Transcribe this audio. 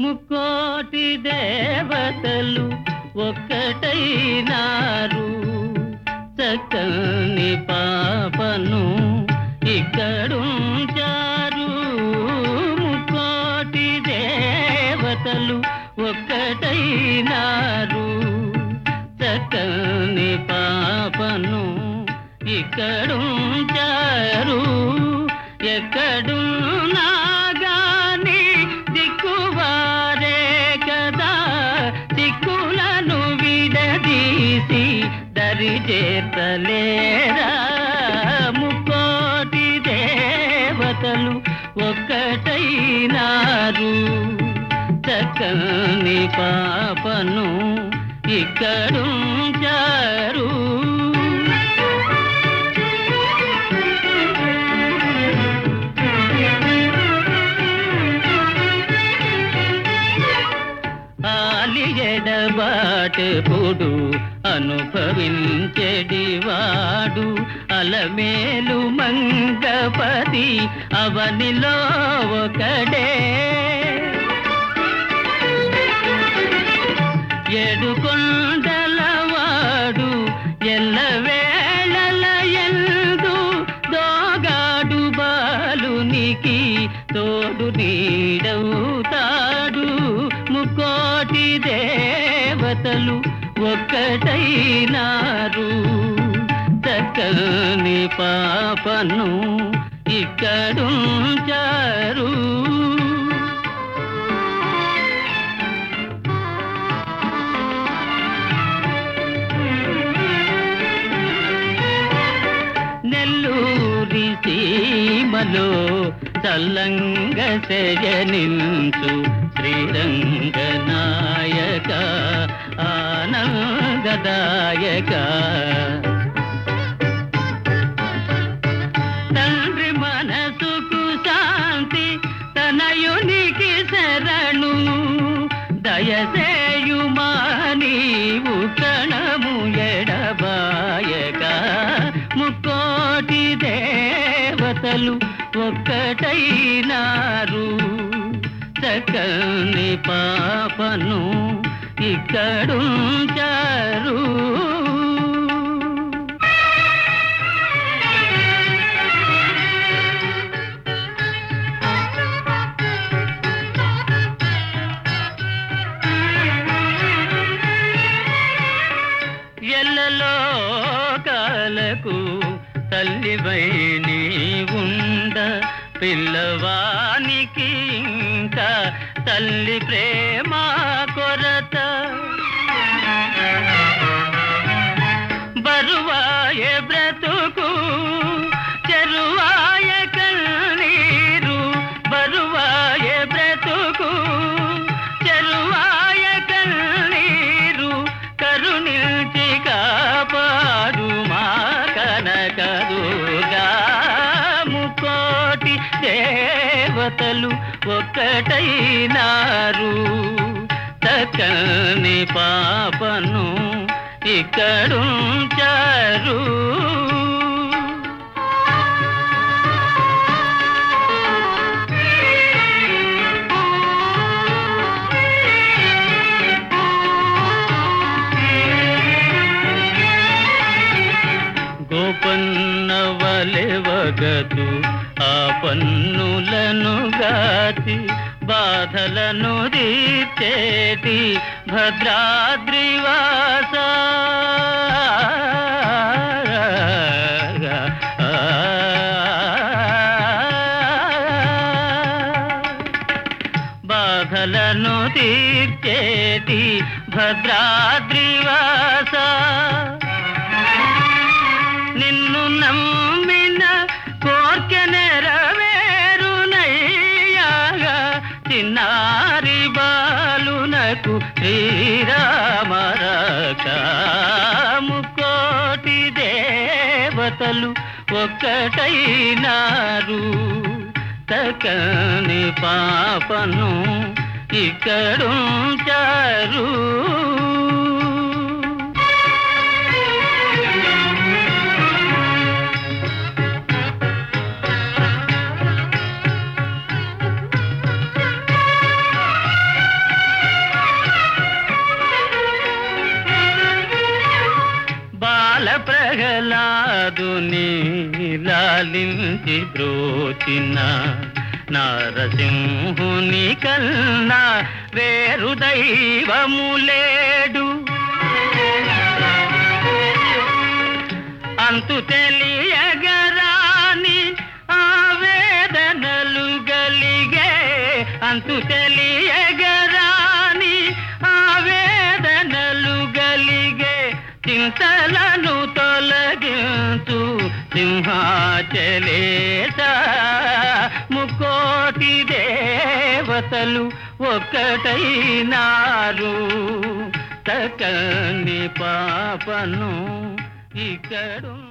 ముక్కోటి దేవతలు ఒక్కటైనారు చక్కని పాపను ఇక్కడుంచారు ముక్కోటి దేవతలు ఒక్కటైనారు చక్కని పాపను ఇక్కడుంచారు ఎక్కడున్నా గాని దిక్కువారే కదా దిక్కులను విడదీసి దరి చేతలేరా ముక్కోటి దేవతలు ఒక్కటైనారు చక్కని పాపను ఇక్కడుంచారు ఆలియడబాటెప్పుడు అనుభవించెడివాడు అలమేలు మంగపతి అవనిలో ఒకడే ఏడు కొండలవాడు ఎల్లవేళల ఎందు దోగాడు బాలునికి తోడు నీడవుతాడు ముకోటి దేవతలు ఒక్కటైనారు చక్కని పాపను ఇక్కడుంచారు నెల్లూరి సీమలో చల్లంగ శయనించు శ్రీరంగ నాయక ఆనందదాయక తండ్రి మనసుకు శాంతి తనయునికి శరణు దయసేయుమా నీవు కణము ఎడబాయక ముక్కోటి దేవతలు ఒక్కటైనారు చక్కని పాపను ఇక్కడుంచారు ఎల్లలో కాలకు తల్లివై నీ ఉండ పిల్లవానికి ఇంకా తల్లి ప్రేమ కొరత బరువాయ బ్రతుకు చెరువాయ కన్నీరు బరువాయ బ్రతుకు చెరువాయ కన్నీరు కరుణించి కాపాడు మా కనకదుగా ముకోటి దేవతలు ఒక్కటైనారు చక్కని పాపను ఇక్కడుంచారు గోపన్నవలెవగదు ఆ పన్నులను గాచి బాధలను తీర్చేటి భద్రాద్రివాస బాధలను తీర్చేటి భద్రాద్రివాస నిన్ను నమ్మిన కోర్కె నెరవేరునయ్యాగా చిన్నారి బాలునకు శ్రీరామరకాముకోటి దేవతలు ఒక్కటైనారు తకని పాపను ఇక్కడుంచారు ప్రహ్లాదుని లాలించి బ్రోచిన నారసింహుని కన్నా వేరు దైవము లేడు అంతు తెలియగరాని ఆవేదనలు గలిగే అంతు తెలియగరాని ఆవేదనలు గలిగే చింతలను తొలగించు సింహాచలేత ముకోటి దేవతలు ఒక్కటైనారు తకని పాపను ఇక్కడు